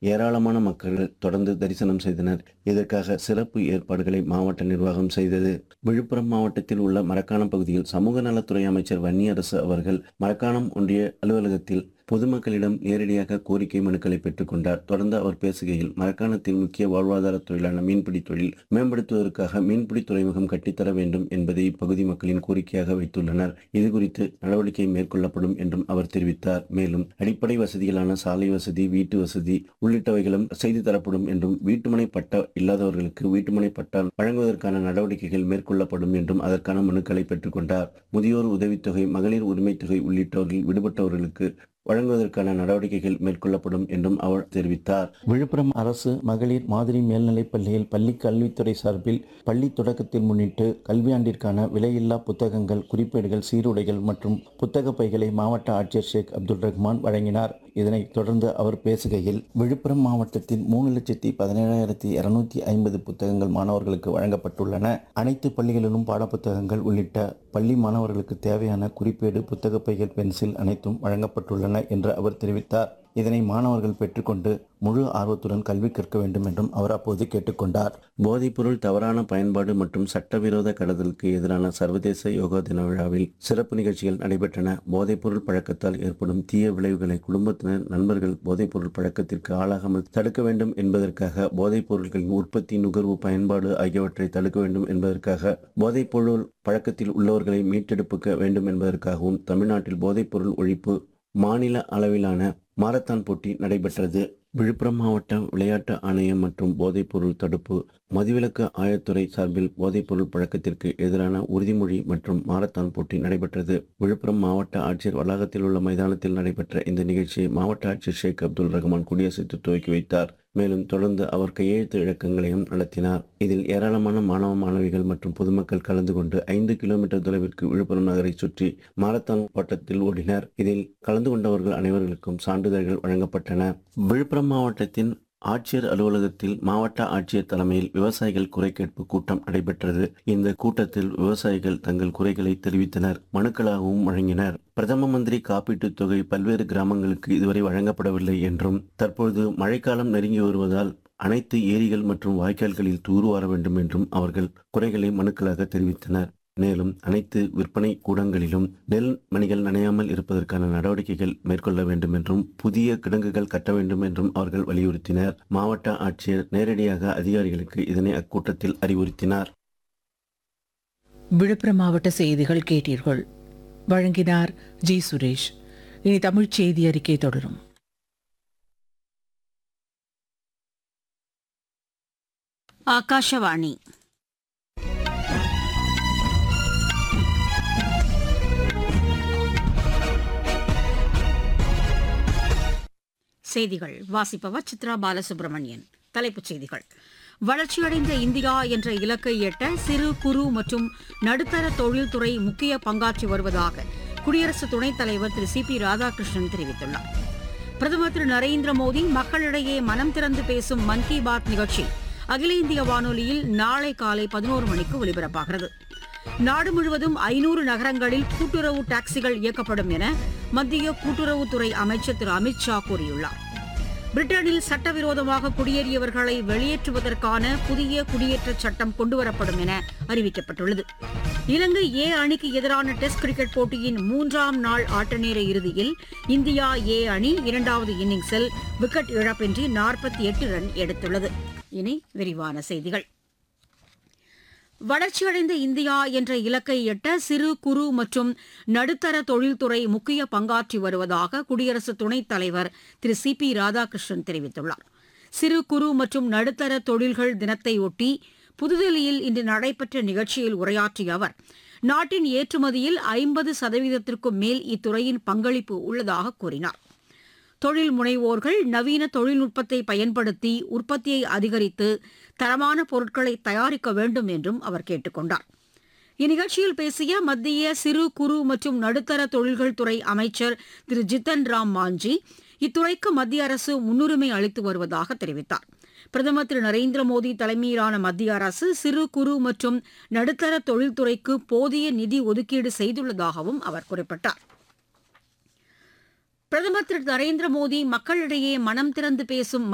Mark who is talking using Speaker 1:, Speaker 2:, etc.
Speaker 1: ஏராளமான மக்கள் தொடர்ந்து தரிசனம் செய்தனர் இதற்காக சிறப்பு ஏற்பாடுகளை மாவட்ட நிர்வாகம் செய்தது விழுப்புரம் மாவட்டத்தில் உள்ள மரக்காணம் பகுதியில் சமூக நலத்துறை அமைச்சர் வன்னியரசு அவர்கள் மரக்காணம் ஒன்றிய அலுவலகத்தில் பொதுமக்களிடம் நேரடியாக கோரிக்கை மனுக்களை பெற்றுக்கொண்டார் தொடர்ந்து அவர் பேசுகையில் மரக்காணத்தில் முக்கிய வாழ்வாதார தொழிலான மீன்பிடி தொழில் மேம்படுத்துவதற்காக மீன்பிடி துறைமுகம் கட்டித்தர வேண்டும் என்பதை இப்பகுதி மக்களின் கோரிக்கையாக வைத்துள்ளனர் இதுகுறித்து நடவடிக்கை மேற்கொள்ளப்படும் என்றும் அவர் தெரிவித்தார் மேலும் அடிப்படை வசதிகளான சாலை வசதி வீட்டு வசதி உள்ளிட்டவைகளும் செய்து தரப்படும் என்றும் வீட்டுமனை பட்டா இல்லாதவர்களுக்கு வீட்டுமனை பட்டா வழங்குவதற்கான நடவடிக்கைகள் மேற்கொள்ளப்படும் என்றும் அதற்கான மனுக்களை பெற்றுக்கொண்டார் முதியோர் உதவித்தொகை மகளிர் உரிமைத் தொகை உள்ளிட்டவர்கள் விடுபட்டவர்களுக்கு வழங்குவதற்கான நடவடிக்கைகள் மேற்கொள்ளப்படும் என்றும் அவர் தெரிவித்தார் விழுப்புரம் அரசு மகளிர் மாதிரி மேல்நிலைப் பள்ளியில் பள்ளி கல்வித்துறை சார்பில் பள்ளி தொடக்கத்தில் முன்னிட்டு கல்வியாண்டிற்கான விலையில்லா புத்தகங்கள் குறிப்பேடுகள் சீருடைகள் மற்றும் புத்தக பைகளை மாவட்ட ஆட்சியர் ஷேக் அப்துல் ரஹ்மான் வழங்கினார் இதனைத் தொடர்ந்து அவர் பேசுகையில் விழுப்புரம் மாவட்டத்தில் மூணு லட்சத்தி பதினேழாயிரத்தி இருநூத்தி ஐம்பது புத்தகங்கள் மாணவர்களுக்கு வழங்கப்பட்டுள்ளன அனைத்து பள்ளிகளிலும் பாடப்புத்தகங்கள் உள்ளிட்ட பள்ளி மாணவர்களுக்கு தேவையான குறிப்பேடு புத்தக பைகள் பென்சில் அனைத்தும் வழங்கப்பட்டுள்ளன என்று அவர் தெரிவித்தார் இதனை மாணவர்கள் பெற்றுக்கொண்டு முழு ஆர்வத்துடன் கல்வி கற்க வேண்டும் என்றும் அவர் அப்போது கேட்டுக்கொண்டார் போதைப்பொருள் தவறான பயன்பாடு மற்றும் சட்டவிரோத கடத்தலுக்கு எதிரான சர்வதேச யோகா தின விழாவில் சிறப்பு நிகழ்ச்சிகள் நடைபெற்றன போதைப்பொருள் பழக்கத்தால் ஏற்படும் தீய விளைவுகளை குடும்பத்தினர் நண்பர்கள் போதைப்பொருள் பழக்கத்திற்கு ஆளாகாமல் தடுக்க வேண்டும் என்பதற்காக போதைப் பொருட்களின் உற்பத்தி நுகர்வு பயன்பாடு ஆகியவற்றை தடுக்க வேண்டும் என்பதற்காக போதைப்பொருள் பழக்கத்தில் உள்ளவர்களை மீட்டெடுப்புக்க வேண்டும் என்பதற்காகவும் தமிழ்நாட்டில் போதைப்பொருள் ஒழிப்பு மாநில அளவிலான மாரத்தான் போட்டி நடைபெற்றது விழுப்புரம் மாவட்ட விளையாட்டு ஆணையம் மற்றும் போதைப்பொருள் தடுப்பு மதுவிலக்கு ஆயத்துறை சார்பில் போதைப்பொருள் பழக்கத்திற்கு எதிரான உறுதிமொழி மற்றும் மாரத்தான் போட்டி நடைபெற்றது விழுப்புரம் மாவட்ட ஆட்சியர் வளாகத்தில் உள்ள மைதானத்தில் நடைபெற்ற இந்த நிகழ்ச்சியை மாவட்ட ஆட்சியர் ஷேக் அப்துல் ரஹ்மான் குடியரசுத்து துவக்கி வைத்தார் மேலும் தொடர்ந்து அவர் கையெழுத்து இழக்கங்களையும் நடத்தினார் இதில் ஏராளமான மாணவ மாணவிகள் மற்றும் பொதுமக்கள் கலந்து கொண்டு ஐந்து கிலோமீட்டர் தொலைவிற்கு விழுப்புரம் நகரை சுற்றி மாரத்தான் ஓட்டத்தில் ஓடினர் இதில் கலந்து கொண்டவர்கள் அனைவர்களுக்கும் சான்றிதழ்கள் வழங்கப்பட்டன விழுப்புரம் மாவட்டத்தின் ஆட்சியர் அலுவலகத்தில் மாவட்ட ஆட்சியர் தலைமையில் விவசாயிகள் குறை கேட்பு கூட்டம் நடைபெற்றது இந்த கூட்டத்தில் விவசாயிகள் தங்கள் குறைகளை தெரிவித்தனர் மனுக்களாகவும் வழங்கினர் பிரதம மந்திரி காப்பீட்டுத் தொகை பல்வேறு கிராமங்களுக்கு இதுவரை வழங்கப்படவில்லை என்றும் தற்பொழுது மழைக்காலம் நெருங்கி வருவதால் அனைத்து ஏரிகள் மற்றும் வாய்க்கால்களில் தூர்வார வேண்டும் என்றும் அவர்கள் குறைகளை மனுக்களாக தெரிவித்தனர் மேலும் அனைத்து விற்பனை கூடங்களிலும் நெல் மணிகள் நனையாமல் இருப்பதற்கான நடவடிக்கைகள் மேற்கொள்ள வேண்டும் என்றும் புதிய கிடங்குகள் கட்ட வேண்டும் என்றும் அவர்கள் வலியுறுத்தினர் மாவட்ட ஆட்சியர் நேரடியாக அதிகாரிகளுக்கு இதனை அக்கூட்டத்தில் அறிவுறுத்தினார்
Speaker 2: விழுப்புரம் மாவட்ட செய்திகள் கேட்டீர்கள் வழங்கினார் ஜி சுரேஷ் இனி தமிழ்ச் செய்தி அறிக்கை தொடரும்
Speaker 3: ಆಕಾಶವಾಣಿ செய்திகள் வாசிப்பவர் சித்ரா பாலசுப்ரமணியன் தலைப்புச் செய்திகள் வளர்ச்சியடைந்த இந்தியா என்ற இலக்கை எட்ட சிறு குறு மற்றும் நடுத்தர தொழில்துறை முக்கிய பங்காற்றி வருவதாக குடியரசு துணைத் தலைவர் திரு சி பி ராதாகிருஷ்ணன் தெரிவித்துள்ளார் பிரதமர் திரு நரேந்திர மோடி மக்களிடையே மனம் திறந்து பேசும் மன் கி பாத் நிகழ்ச்சி அகில இந்திய வானொலியில் நாளை காலை பதினோரு மணிக்கு ஒலிபரப்பாகிறது நாடு முழுவதும் ஐநூறு நகரங்களில் கூட்டுறவு டாக்ஸிகள் இயக்கப்படும் என மத்திய கூட்டுறவுத்துறை அமைச்சர் திரு அமித் ஷா கூறியுள்ளார் பிரிட்டனில் சட்டவிரோதமாக குடியேறியவர்களை வெளியேற்றுவதற்கான புதிய குடியேற்றச் சட்டம் கொண்டுவரப்படும் என அறிவிக்கப்பட்டுள்ளது இலங்கை ஏ அணிக்கு எதிரான டெஸ்ட் கிரிக்கெட் போட்டியின் மூன்றாம் நாள் ஆட்டநேர இறுதியில் இந்தியா ஏ அணி இரண்டாவது இன்னிங்ஸில் விக்கெட் இழப்பின்றி நாற்பத்தி எட்டு ரன் எடுத்துள்ளது இனி விரிவான செய்திகள் வளர்ச்சியடைந்த இந்தியா என்ற இலக்கை எட்ட சிறு குறு மற்றும் நடுத்தர தொழில்துறை முக்கிய பங்காற்றி வருவதாக குடியரசு துணைத் தலைவர் திரு சி பி ராதாகிருஷ்ணன் தெரிவித்துள்ளார் சிறு குறு மற்றும் நடுத்தர தொழில்கள் தினத்தையொட்டி புதுதில்லியில் இன்று நடைபெற்ற நிகழ்ச்சியில் உரையாற்றிய அவர் நாட்டின் ஏற்றுமதியில் ஐம்பது சதவீதத்திற்கும் மேல் இத்துறையின் பங்களிப்பு உள்ளதாக கூறினார் தொழில் முனைவோர்கள் நவீன தொழில்நுட்பத்தை பயன்படுத்தி உற்பத்தியை அதிகரித்து தரமான பொருட்களை தயாரிக்க வேண்டும் என்றும் அவர் கேட்டுக் கொண்டார் இந்நிகழ்ச்சியில் பேசிய மத்திய சிறு குறு மற்றும் நடுத்தர தொழில்கள் துறை அமைச்சர் திரு ஜித்தன் ராம் மாஞ்சி இத்துறைக்கு மத்திய அரசு முன்னுரிமை அளித்து வருவதாக தெரிவித்தார் பிரதமர் திரு நரேந்திர மோடி தலைமையிலான மத்திய அரசு சிறு குறு மற்றும் நடுத்தர தொழில்துறைக்கு போதிய நிதி ஒதுக்கீடு செய்துள்ளதாகவும் அவர் குறிப்பிட்டார் பிரதமர் திரு நரேந்திர மோடி மக்களிடையே மனம் திறந்து பேசும்